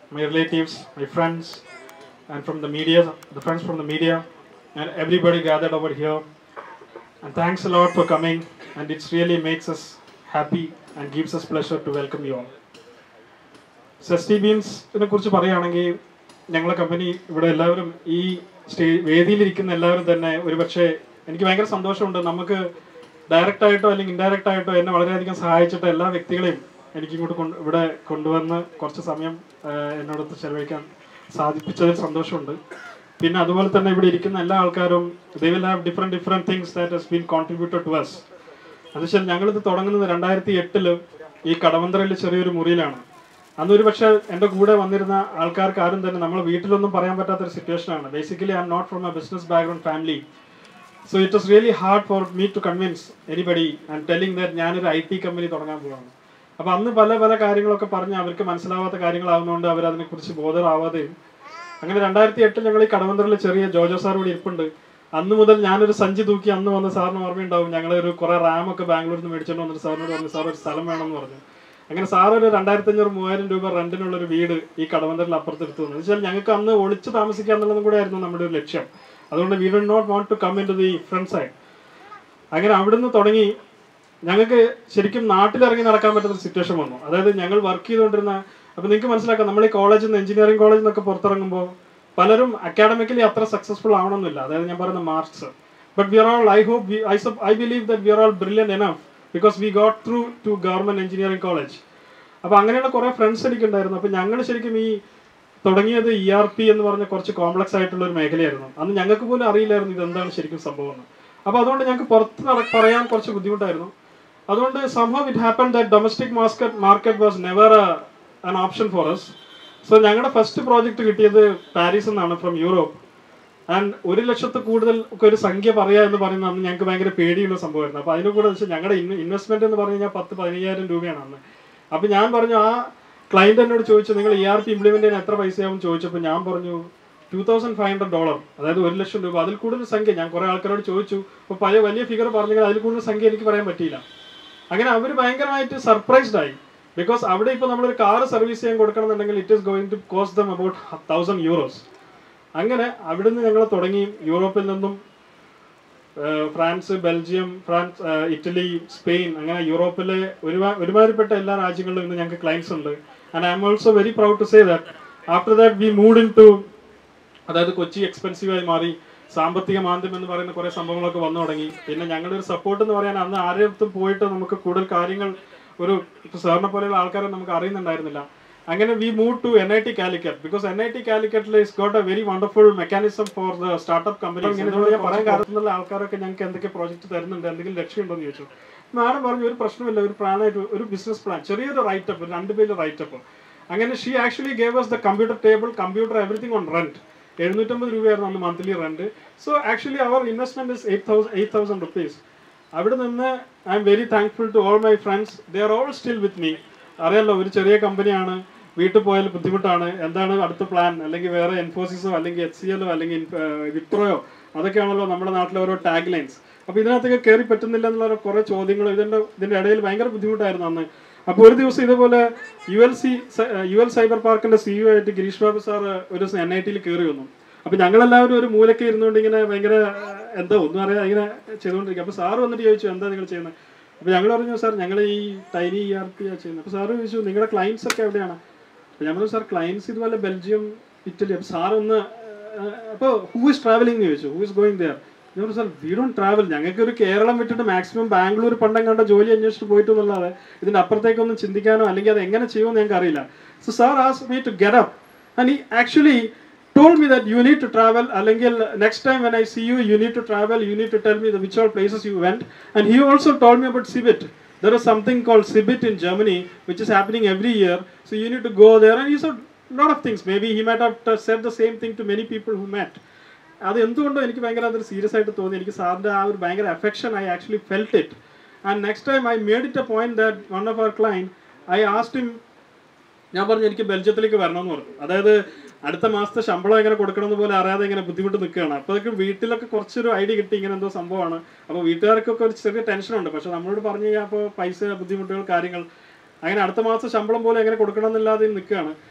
my relatives, my friends, and from the media, the friends from the media, and everybody gathered over here. And thanks a lot for coming, and it really makes us happy and gives us pleasure to welcome you all. Zesty ബീൻസിനെ കുറിച്ച് പറയുകയാണെങ്കിൽ ഞങ്ങളെ company ഇവിടെ എല്ലാവരും ഈ stay വേദിയിലിരിക്കുന്ന എല്ലാവരും തന്നെ ഒരുപക്ഷെ എനിക്ക് ഭയങ്കര സന്തോഷമുണ്ട് നമുക്ക് ഡയറക്റ്റ് ആയിട്ടോ അല്ലെങ്കിൽ ഇൻഡയറക്റ്റ് ആയിട്ടോ എന്നെ വളരെയധികം സഹായിച്ചിട്ട് എല്ലാ വ്യക്തികളെയും എനിക്ക് ഇങ്ങോട്ട് കൊണ്ട് ഇവിടെ കൊണ്ടുവന്ന് കുറച്ച് സമയം ആ, എന്നോടൊത്ത് ചെലവഴിക്കാൻ സാധിപ്പിച്ചതിൽ സന്തോഷമുണ്ട് പിന്നെ അതുപോലെ തന്നെ ഇവിടെ ഇരിക്കുന്ന എല്ലാ ആൾക്കാരും they will have different different things that has been contributed to us അത് വെച്ചാൽ ഞങ്ങളിത് തുടങ്ങുന്നത് രണ്ടായിരത്തി എട്ടില് ഈ കടവന്ത്രയിലെ ചെറിയൊരു മുറിയിലാണ് അന്ന് ഒരു പക്ഷേ എൻ്റെ കൂടെ വന്നിരുന്ന ആൾക്കാർക്ക് ആരും തന്നെ നമ്മൾ വീട്ടിലൊന്നും പറയാൻ പറ്റാത്തൊരു സിറ്റുവേഷൻ ആണ് basically I'm not from a business background family so it was really hard for me to convince anybody and telling that ഞാനൊരു ഐ ടി കമ്പനി തുടങ്ങാൻ പോവാണ് അപ്പോൾ അന്ന് പല പല കാര്യങ്ങളൊക്കെ പറഞ്ഞ് അവർക്ക് മനസ്സിലാവാത്ത കാര്യങ്ങളാവുന്നതുകൊണ്ട് അവർ അതിനെക്കുറിച്ച് ബോധറാവാതെയും അങ്ങനെ രണ്ടായിരത്തി എട്ടിൽ ഞങ്ങൾ ഈ കടവന്തറിൽ ചെറിയ ജോജോ സാർ ഇവിടെ ഇരിപ്പുണ്ട് അന്ന് മുതൽ ഞാനൊരു സഞ്ചി തൂക്കി അന്ന് വന്ന സാറിന് ഓർമ്മയുണ്ടാവും ഞങ്ങൾ ഒരു കുറെ റാമൊക്കെ ബാംഗ്ലൂരിൽ നിന്ന് മേടിച്ചോണ്ട് വന്നിട്ട് സാറിനോട് പറഞ്ഞു സാർ ഒരു സ്ഥലം വേണമെന്ന് പറഞ്ഞു അങ്ങനെ സാർ ഒരു രണ്ടായിരത്തി അഞ്ഞൂറ് മൂവായിരം രൂപ റെന്റിനുള്ള ഒരു വീട് ഈ കടവന്തറിൽ അപ്പുറത്ത് എടുത്തു എന്ന് വെച്ചാൽ ഞങ്ങൾക്ക് അന്ന് ഒളിച്ച് താമസിക്കുക എന്നുള്ളതും കൂടെ ആയിരുന്നു നമ്മുടെ ഒരു ലക്ഷ്യം അതുകൊണ്ട് we do not want to come into the front side അങ്ങനെ അവിടുന്ന് തുടങ്ങി ഞങ്ങൾക്ക് ശരിക്കും നാട്ടിലിറങ്ങി നടക്കാൻ പറ്റുന്ന സിറ്റുവേഷൻ വന്നു അതായത് ഞങ്ങൾ വർക്ക് ചെയ്തുകൊണ്ടിരുന്ന അപ്പൊ നിങ്ങൾക്ക് മനസ്സിലാക്കാം നമ്മൾ ഈ കോളേജിൽ നിന്ന് എഞ്ചിനീയറിംഗ് കോളേജിൽ നിന്നൊക്കെ പുറത്തിറങ്ങുമ്പോൾ പലരും അക്കാഡമിക്കലി അത്ര സക്സസ്ഫുൾ ആവണമെന്നില്ല അതായത് ഞാൻ പറയുന്ന marks but we are all I hope I I believe that we are all brilliant enough because we got through to government engineering college അപ്പൊ അങ്ങനെയുള്ള കുറെ ഫ്രണ്ട്സ് എനിക്കുണ്ടായിരുന്നു അപ്പൊ ഞങ്ങൾ ശരിക്കും ഈ തുടങ്ങിയത് ഇ ആർ പി എന്ന് പറഞ്ഞ കുറച്ച് കോംപ്ലക്സ് ആയിട്ടുള്ള ഒരു മേഖലയായിരുന്നു അന്ന് ഞങ്ങൾക്ക് പോലും അറിയില്ലായിരുന്നു ഇത് എന്താണ് ശരിക്കും സംഭവം എന്ന് അപ്പൊ അതുകൊണ്ട് ഞങ്ങൾക്ക് പുറത്ത് നട- പറയാൻ കുറച്ച് ബുദ്ധിമുട്ടായിരുന്നു അതുകൊണ്ട് സംഭവം it happen that domestic market market was never an option for us so ഞങ്ങളുടെ ഫസ്റ്റ് പ്രോജക്റ്റ് കിട്ടിയത് പാരീസിൽ നിന്നാണ് ഫ്രം യൂറോപ്പ് ആൻഡ് ഒരു ലക്ഷത്തിൽ കൂടുതൽ ഒക്കെ ഒരു സംഖ്യ പറയാ എന്ന് പറയുന്നത് അന്ന് ഞങ്ങൾക്ക് ഭയങ്കര പേടിയുള്ള സംഭവമായിരുന്നു അപ്പൊ അതിന് കൂടെ വെച്ചാൽ ഞങ്ങളുടെ ഇൻവെസ്റ്റ്മെന്റ് എന്ന് പറഞ്ഞു കഴിഞ്ഞാൽ പത്ത് പതിനയ്യായിരം രൂപയാണ് അന്ന് അപ്പൊ ഞാൻ പറഞ്ഞു ആ ക്ലയന്റ് എന്നോട് ചോദിച്ചു നിങ്ങൾ ഇ ആർ പി ഇംപ്ലിമെന്റ് ചെയ്യാൻ എത്ര പൈസയാവും ചോദിച്ചപ്പോൾ ഞാൻ പറഞ്ഞു two thousand five hundred dollar അതായത് ഒരു ലക്ഷം രൂപ അതിൽ കൂടുതൽ സംഖ്യ ഞാൻ കുറെ ആൾക്കാരോട് ചോദിച്ചു അപ്പോൾ പല വലിയ ഫിഗർ പറഞ്ഞെങ്കിൽ അതിൽ കൂടുതൽ സംഖ്യ എനിക്ക് പറയാൻ പറ്റിയില്ല അങ്ങനെ അവർ ഭയങ്കരമായിട്ട് സർപ്രൈസ്ഡ് ആയി ബിക്കോസ് അവിടെ ഇപ്പോൾ നമ്മളൊരു കാർ സർവീസ് ചെയ്യാൻ കൊടുക്കണമെന്നുണ്ടെങ്കിൽ it is going to cost them about thousand euros അങ്ങനെ അവിടുന്ന് ഞങ്ങൾ തുടങ്ങി യൂറോപ്പിൽ നിന്നും ഏഹ് ഫ്രാൻസ് ബെൽജിയം ഫ്രാൻസ് ഏഹ് ഇറ്റലി സ്പെയിൻ അങ്ങനെ യൂറോപ്പിലെ ഒരുപാ ഒരുമാതിരിപ്പെട്ട എല്ലാ രാജ്യങ്ങളിലും ഇന്ന് ഞങ്ങൾക്ക് ക്ലയൻസ് ഉണ്ട് and I'm also very proud to say that after that we moved into അതായത് കൊച്ചി എക്സ്പെൻസീവ് ആയി മാറി സാമ്പത്തിക മാന്ദ്യം എന്ന് പറയുന്ന കുറെ സംഭവങ്ങളൊക്കെ വന്നു തുടങ്ങി പിന്നെ ഞങ്ങളുടെ ഒരു സപ്പോർട്ട് എന്ന് പറയാൻ അന്ന് ആരെടുത്തും പോയിട്ട് നമുക്ക് കൂടുതൽ കാര്യങ്ങൾ ഒരു ഇപ്പൊ സാറിനെ പോലെയുള്ള ആൾക്കാരെ നമുക്ക് അറിയുന്നുണ്ടായിരുന്നില്ല അങ്ങനെ we move to N I T Calicut because N I T കാലിക്കറ്റിൽ is got a very wonderful mechanism for the startup company ഇങ്ങനെ ഞാൻ പറയാൻ കാരണത്തിലുള്ള ആൾക്കാരൊക്കെ ഞങ്ങൾക്ക് എന്തൊക്കെ പ്രോജക്റ്റ് തരുന്നുണ്ട് എന്തെങ്കിലും ലക്ഷ്യമുണ്ടോ എന്ന് ചോദിച്ചു മാഡം പറഞ്ഞു ഒരു പ്രശ്നമില്ല ഒരു പ്ലാനായിട്ട് ഒരു ബിസിനസ് പ്ലാൻ ചെറിയൊരു റൈറ്റപ്പ് ഒരു രണ്ട് പേര് റൈറ്റപ്പ് അങ്ങനെ she actually gave us the computer table computer everything on rent എഴുന്നൂറ്റമ്പത് രൂപയായിരുന്നു അന്ന് monthly rent so actually our investment is eight thousand eight thousand rupees അവിടെ നിന്ന് I'm very thankful to all my friends they are all still with me അറിയാലോ ഒരു ചെറിയ കമ്പനിയാണ് വീട്ടിൽ പോയാൽ ബുദ്ധിമുട്ടാണ് എന്താണ് അടുത്ത പ്ലാൻ അല്ലെങ്കിൽ വേറെ എൻഫോസിസോ അല്ലെങ്കിൽ എച്ച് സി എല്ലോ അല്ലെങ്കിൽ വിപ്രോയോ അതൊക്കെയാണല്ലോ നമ്മുടെ നാട്ടിലെ ഓരോ ടാഗ് ലൈൻസ് അപ്പോൾ ഇതിനകത്തൊക്കെ കയറി പറ്റുന്നില്ല എന്നുള്ള കുറേ ചോദ്യങ്ങൾ ഇതിൻ്റെ ഇതിൻ്റെ ഇടയിൽ ഭയങ്കര ബുദ്ധിമുട്ടായിരുന്നു അന്ന് അപ്പോൾ ഒരു ദിവസം ഇതുപോലെ U L C U L cyber പാർക്കിന്റെ സിഇഒ ആയിട്ട് ഗിരീഷ് ബാബു സാർ ഒരു ദിവസം എൻ ഐ ടിയിൽ കയറി വന്നു അപ്പൊ ഞങ്ങളെല്ലാവരും ഒരു മൂലയ്ക്ക് ഇരുന്നുകൊണ്ട് ഇങ്ങനെ ഭയങ്കര ആ, എന്തോ ഒന്നും അറിയാം ഇങ്ങനെ ചെയ്തുകൊണ്ടിരിക്കും അപ്പൊ സാറ് വന്നിട്ട് ചോദിച്ചു എന്താ നിങ്ങൾ ചെയ്യുന്നത് അപ്പൊ ഞങ്ങൾ പറഞ്ഞു സാർ ഞങ്ങൾ ഈ ടൈനി ഇ ആർ പി ആ ചെയ്യുന്നത് അപ്പൊ സാറ് ചോദിച്ചു നിങ്ങളുടെ ക്ലയൻസ് ഒക്കെ എവിടെയാണ് അപ്പൊ ഞാൻ പറഞ്ഞു സാർ ക്ലയൻസ് ഇതുപോലെ ബെൽജിയം ഇറ്റലി അപ്പൊ സാർ ഒന്ന് അപ്പോൾ ഹൂ ഇസ് ട്രാവലിംഗ് ചോദിച്ചു ഹൂ ഇസ് ഗോയിങ് ദയർ ഞാൻ പറഞ്ഞു സാർ വി ഡോണ്ട് ട്രാവൽ ഞങ്ങൾക്ക് ഒരു കേരളം വിട്ടിട്ട് മാക്സിമം ബാംഗ്ലൂർ പണ്ടം കണ്ട ജോലി അന്വേഷിച്ച് പോയിട്ട് എന്നുള്ളതെ ഇതിന്റെ അപ്പുറത്തേക്കൊന്നും ചിന്തിക്കാനോ അല്ലെങ്കിൽ അത് എങ്ങനെ ചെയ്യുമെന്ന് ഞങ്ങൾക്ക് അറിയില്ല so sir ask me to get up and he actually told me that you need to travel അല്ലെങ്കിൽ next time when I see you you need to travel you need to tell me the which all places you went and he also told me about Cibit there is something called Cibit in Germany which is happening every year so you need to go there and he said a lot of things maybe he might have t- said the same thing to many people who met അത് എന്തുകൊണ്ടോ എനിക്ക് ഭയങ്കര അതൊരു serious ആയിട്ട് തോന്നി എനിക്ക് സാറിന്റെ ആ ഒരു ഭയങ്കര affection I actually felt it and next time I made it a point that one of our client I asked him ഞാൻ പറഞ്ഞു എനിക്ക് ബെൽജിയത്തിലേക്ക് വരണമെന്ന് പറഞ്ഞു അതായത് അടുത്ത മാസത്തെ ശമ്പളം എങ്ങനെ കൊടുക്കണമെന്ന് പോലെ അറിയാതെ ഇങ്ങനെ ബുദ്ധിമുട്ട് നിൽക്കുകയാണ് അപ്പോഴേക്കും വീട്ടിലൊക്കെ കുറച്ചൊരു ഐഡിയ കിട്ടി ഇങ്ങനെ എന്തോ സംഭവമാണ് അപ്പോൾ വീട്ടുകാർക്കൊക്കെ ഒരു ചെറിയ ടെൻഷനുണ്ട് പക്ഷെ നമ്മളോട് പറഞ്ഞു കഴിഞ്ഞാൽ അപ്പോൾ പൈസ ബുദ്ധിമുട്ടുകൾ കാര്യങ്ങൾ അങ്ങനെ അടുത്ത മാസം ശമ്പളം പോലെ എങ്ങനെ കൊടുക്കണം എന്നില്ലാതെ നിൽക്കുകയാണ്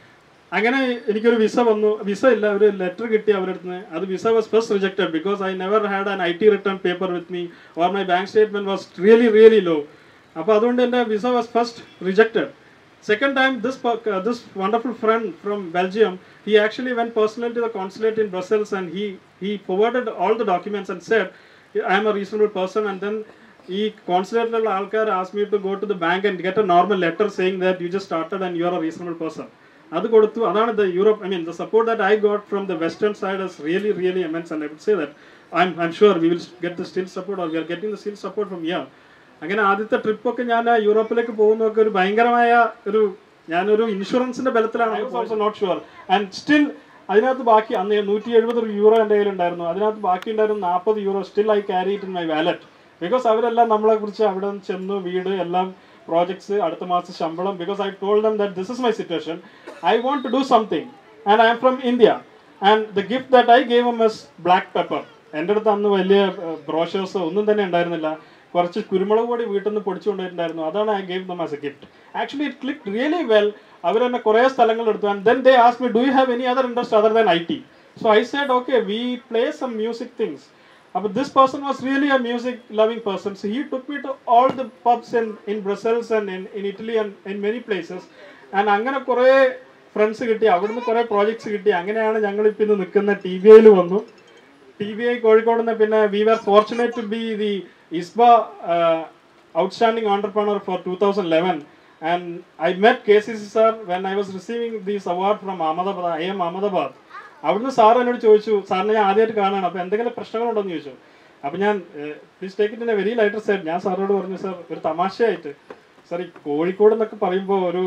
അങ്ങനെ എനിക്കൊരു വിസ വന്നു വിസ ഇല്ല ഒരു ലെറ്റർ കിട്ടി അവരുടെ നിന്ന് അത് visa was first rejected because I never had an I T return paper with me or my bank statement was really really low അപ്പോൾ അതുകൊണ്ട് എൻ്റെ visa was first rejected Second time, this per- uh, this wonderful friend from Belgium, he actually went personally to the consulate in Brussels and he he forwarded all the documents and said, "I am a reasonable person." And then he consulate alkar asked me to go to the bank and get a normal letter saying that you just started and you are a reasonable person. അത് കൊടുത്തു അതാണ് the Europe I mean the support that I got from the western side is really really immense and I would say that I'm I'm sure we will get the still support or we are getting the still support from your അങ്ങനെ ആദ്യത്തെ ട്രിപ്പൊക്കെ ഞാൻ ആ യൂറോപ്പിലേക്ക് പോകുന്നതൊക്കെ ഒരു ഭയങ്കരമായ ഒരു ഞാനൊരു ഇൻഷുറൻസിന്റെ ബലത്തിലാണ് also not sure and still അതിനകത്ത് ബാക്കി അന്ന് നൂറ്റി എഴുപത് യൂറോ എൻ്റെ കയ്യിലുണ്ടായിരുന്നു അതിനകത്ത് ബാക്കി ഉണ്ടായിരുന്ന നാൽപ്പത് euro still I carry it in my wallet because അവരെല്ലാം നമ്മളെ കുറിച്ച് അവിടെ നിന്ന് ചെന്നു വീട് എല്ലാം പ്രോജക്ട്സ് അടുത്ത മാസം ശമ്പളം because I told them that this is my situation I want to do something and I'm from India and the gift that I gave M S black pepper എൻ്റെ അടുത്ത് അന്ന് വലിയ ബ്രോഷേഴ്സ് ഒന്നും തന്നെ ഉണ്ടായിരുന്നില്ല കുറച്ച് കുരുമുളക് പൊടി വീട്ടിൽ നിന്ന് പൊടിച്ചു കൊണ്ടുവരുന്നുണ്ടായിരുന്നു അതാണ് I gave them as a gift actually it click really well അവർ തന്നെ കുറേ സ്ഥലങ്ങൾ എടുത്തു and then they ask me do you have any other interest other than I T so I said okay we play some music things അപ്പോൾ this person was really a music loving person so he took me to all the pubs in in Brussels and in in Italy and in many places and അങ്ങനെ കുറേ friends കിട്ടി അവിടുന്ന് കുറേ projects കിട്ടി അങ്ങനെയാണ് ഞങ്ങൾ ഇപ്പം ഇന്ന് നിൽക്കുന്ന ടി വി ഐയിൽ വന്നു ടി വി ഐ കോഴിക്കോട് നിന്ന് പിന്നെ we are fortunate to be the ISBA outstanding entrepreneur for two thousand eleven and I met K C C sir when I was receiving these award from Ahmedabad I'm Ahmedabad അവിടുന്ന് sir എന്നോട് ചോദിച്ചു സാറിനെ ഞാൻ ആദ്യമായിട്ട് കാണാണ് അപ്പോൾ എന്തെങ്കിലും പ്രശ്നങ്ങളുണ്ടോ എന്ന് ചോദിച്ചു അപ്പോൾ ഞാൻ please take it in a very lighter side ഞാൻ സാറിനോട് പറഞ്ഞു സാർ ഒരു തമാശയായിട്ട് സാർ ഈ കോഴിക്കോട് എന്നൊക്കെ പറയുമ്പോൾ ഒരു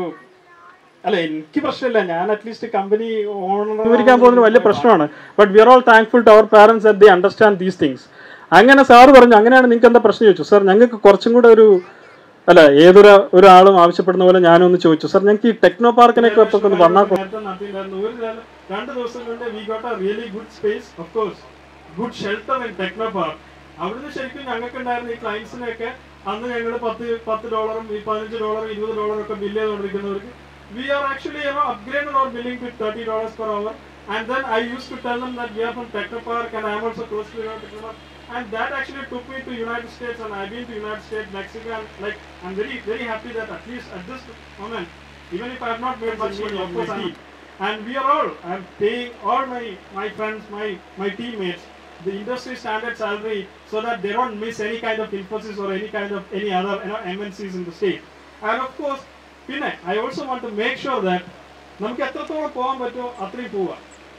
അല്ല എനിക്ക് പ്രശ്നമില്ല ഞാൻ അറ്റ്ലീസ്റ്റ് കമ്പനി ഓണർ വിവരിക്കാൻ പോകുന്നത് വലിയ പ്രശ്നമാണ് but we are all thankful to our parents the understand these things അങ്ങനെ സാറ് പറഞ്ഞു അങ്ങനെയാണ് നിങ്ങൾക്ക് എന്താ പ്രശ്നം ചോദിച്ചു സാർ ഞങ്ങൾക്ക് കുറച്ചും കൂടെ ഒരു അല്ല ഏതൊരു ഒരാളും ആവശ്യപ്പെടുന്ന പോലെ ഞാനൊന്ന് ചോദിച്ചു സാർ ഞങ്ങൾക്ക് ഈ ടെക്നോ പാർക്കിനെ കുറിച്ചൊക്കെ ഒന്ന് പറഞ്ഞാൽ രണ്ട് ദിവസം കൊണ്ട് we got a really good space of course good shelter in techno park അവിടുന്ന് ശരിക്കും ഞങ്ങൾക്ക് ഉണ്ടായിരുന്ന ഈ ക്ലയൻസിനെയൊക്കെ അന്ന് ഞങ്ങൾ പത്ത് പത്ത് ഡോളറും ഈ പതിനഞ്ച് ഡോളറും ഇരുപത് ഡോളറും ഒക്കെ ബില്ല് ചെയ്തുകൊണ്ടിരിക്കുന്നവർക്ക് we are actually you know upgraded our billing to thirty dollars per hour and then I used to tell them that we are from Technopark and I am also close to you know, Technopark and that actually took me to United States and I've been to United States, Mexico and like I'm very very happy that at least at this moment even if I have not made much money of course I'm, and we are all I'm paying all my my friends my my teammates the industry standard salary so that they don't miss any kind of Infosys or any kind of any other you know MNCs in the state and of course പിന്നെ I also want to make sure that നമുക്ക് എത്രത്തോളം പോകാൻ പറ്റുമോ അത്രയും പോവുക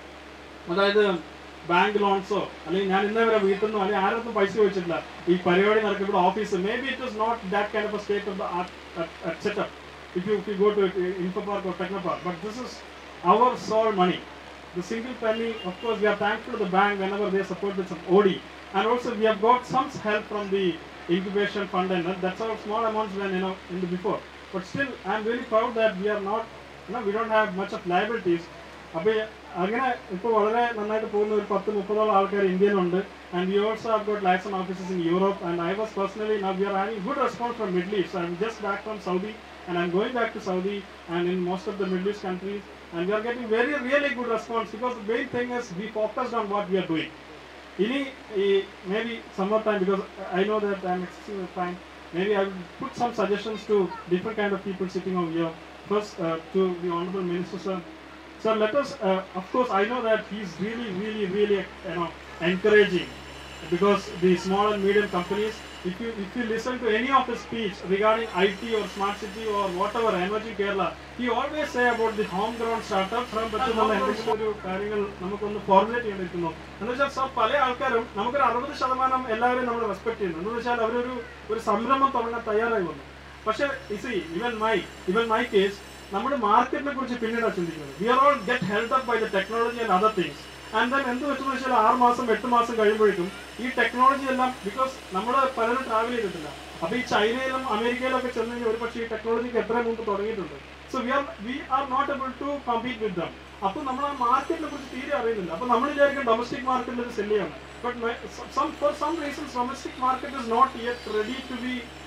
അതായത് bank ലോൺസോ അല്ലെങ്കിൽ ഞാൻ ഇന്നേ വരെ വീട്ടിൽ നിന്നോ അല്ലെങ്കിൽ ആരൊന്നും പൈസ ചോദിച്ചിട്ടില്ല ഈ പരിപാടി നടക്കും ഇവിടെ office maybe it is not that kind of state of the setup if you if you go to info park or techno park but this is our sole money the single penny, of course, we are thankful to the bank whenever they support with some OD. And also, we have got some help from the incubation fund, and that's our small amounts when you know in the before. But still, I'm really proud that we are not, you know, we don't have much of liabilities. അപ്പോൾ അങ്ങനെ ഇപ്പോൾ വളരെ നന്നായിട്ട് പോകുന്ന ഒരു പത്ത് മുപ്പതോളം ആൾക്കാർ ഇന്ത്യയിലുണ്ട് and we also have got liaison offices in Europe and I was personally now we are having good response from Middle East I'm just back from Saudi and I'm going back to Saudi and in most of the Middle East countries and we are getting very really good response because the main thing is we focused on what we are doing. Ini, eh, maybe some more time because I know that I'm excessing the time. Maybe I will put some suggestions to different kind of people sitting over here. First, uh, to the Honorable Minister, sir. Sir, let us, uh, of course, I know that he's really, really, really, you know, encouraging because the small and medium companies, if you if you listen to any of his speech regarding IT or smart city or whatever emerging Kerala, he always say about the homegrown startup from പറ്റുന്നുള്ള എന്തെങ്കിലും ഒരു കാര്യങ്ങൾ നമുക്കൊന്ന് formulate ചെയ്യാൻ പറ്റുന്നു എന്ന് വെച്ചാൽ sir പല ആൾക്കാരും നമുക്കൊരു അറുപത് ശതമാനം എല്ലാവരും നമ്മൾ റെസ്പെക്ട് ചെയ്യുന്നു എന്ന് വെച്ചാൽ അവരൊരു ഒരു സംരംഭം തുടങ്ങാൻ തയ്യാറായി വന്നു പക്ഷേ ഇസി ഇവൻ മൈ ഇവൻ മൈ കേസ് നമ്മുടെ മാർക്കറ്റിനെ കുറിച്ച് പിന്നീടാണ് ചിന്തിക്കുന്നത് we are all get held up by the technology and other things and then എന്ത് വെച്ചെന്ന് വെച്ചാൽ ആറ് മാസം എട്ട് മാസം കഴിയുമ്പോഴേക്കും ഈ ടെക്നോളജി എല്ലാം ബിക്കോസ് നമ്മൾ പലരും ട്രാവൽ ചെയ്തിട്ടില്ല അപ്പൊ ഈ ചൈനയിലും അമേരിക്കയിലും ഒക്കെ ചെന്ന് കഴിഞ്ഞാൽ ഒരു പക്ഷേ ഈ ടെക്നോളജിക്ക് എത്ര മുമ്പ് തുടങ്ങിയിട്ടുണ്ട് so we are we are not able to compete with them അപ്പൊ നമ്മൾ ആ മാർക്കറ്റിനെ കുറിച്ച് തീരെ അറിയുന്നില്ല അപ്പൊ നമ്മൾ വിചാരിക്കും ഡൊമസ്റ്റിക് മാർക്കറ്റിൽ ഇത് സെല് ചെയ്യണം but some for some reasons domestic market is not yet ready to be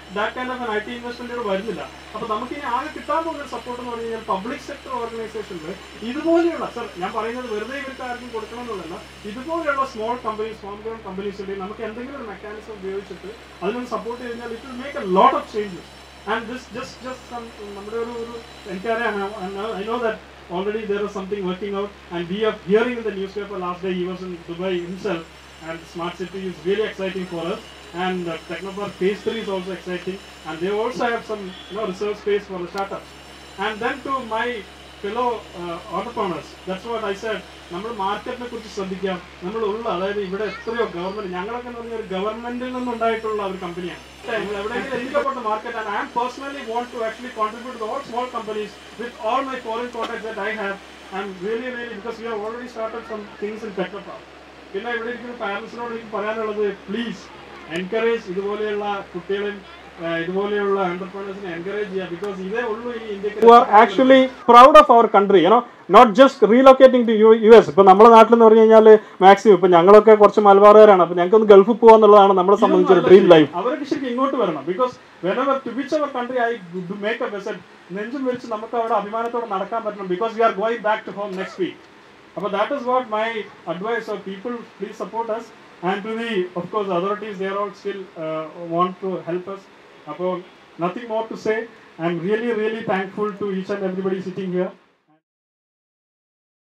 that kind of I T investment വരുന്നില്ല അപ്പൊ നമുക്ക് ഇനി ആകെ കിട്ടാൻ പോകുന്ന സപ്പോർട്ട് എന്ന് പറഞ്ഞു കഴിഞ്ഞാൽ പബ്ലിക് സെക്ടർ ഓർഗനൈസേഷനിൽ ഇതുപോലെയുള്ള സർ ഞാൻ പറയുന്നത് വെറുതെ ഇവർക്ക് ആർക്കും കൊടുക്കണം എന്നുള്ളതല്ല ഇതുപോലെയുള്ള സ്മോൾ കമ്പനീസ് ഫാം ഗ്രൗണ്ട് കമ്പനീസിൽ നമുക്ക് എന്തെങ്കിലും ഒരു മെക്കാനിസം ഉപയോഗിച്ചിട്ട് അതിനൊന്ന് സപ്പോർട്ട് ചെയ്ത് കഴിഞ്ഞാൽ it will make a lot of changes and this just just നമ്മുടെ ഒരു ഒരു എനിക്കറിയാം I know that already there is something working out and we are hearing in the newspaper last day he was in Dubai himself and smart city is really exciting for us and uh, Technopark phase 3 is also exciting and they also have some you know reserve space for the startups and then to my fellow uh, entrepreneurs that's what I said നമ്മൾ മാർക്കറ്റിനെ കുറിച്ച് ശ്രദ്ധിക്കാം നമ്മൾ ഉള്ള അതായത് ഇവിടെ എത്രയോ government ഞങ്ങളൊക്കെ എന്ന് പറഞ്ഞാൽ ഒരു ഗവൺമെന്റിൽ നിന്നുണ്ടായിട്ടുള്ള ഒരു കമ്പനിയാണ് എവിടെയെങ്കിലും എത്തിക്കപ്പെട്ട market and I am personally want to actually contribute all small companies with all my foreign contacts that I have I'm really really because you have already started some things in Technopark പിന്നെ ഇവിടെ ഇരിക്കുന്ന പാരൻസിനോട് എനിക്ക് പറയാനുള്ളത് please encourage ഇതുപോലെയുള്ള കുട്ടികളെയും ആ, ഇതുപോലെയുള്ള എന്റർപ്രണേഴ്സിനെ encourage ചെയ്യുക ബിക്കോസ് ഇതേ ഉള്ളൂ ഈ ഇന്ത്യക്ക് who are actually proud of our country you know not just relocating to U U S ഇപ്പൊ നമ്മുടെ നാട്ടിൽ എന്ന് പറഞ്ഞു കഴിഞ്ഞാൽ മാക്സിമം ഇപ്പൊ ഞങ്ങളൊക്കെ കുറച്ച് മലബാറുകാരാണ് അപ്പൊ ഞങ്ങൾക്ക് ഒന്ന് ഗൾഫിൽ പോകാന്നുള്ളതാണ് നമ്മളെ സംബന്ധിച്ച് ഒരു ഡ്രീം ലൈഫ് അവർക്ക് ശരിക്കും ഇങ്ങോട്ട് വരണം because whenever to which our country I do make a visit നെഞ്ചും വിരിച്ച് നമുക്ക് അവിടെ അഭിമാനത്തോടെ നടക്കാൻ പറ്റണം because we are going back to home next week അപ്പോൾ that is what my advice of people please support us and to the of course authorities there all still want to help us അപ്പോൾ nothing more to say I'm really really thankful to each and everybody sitting here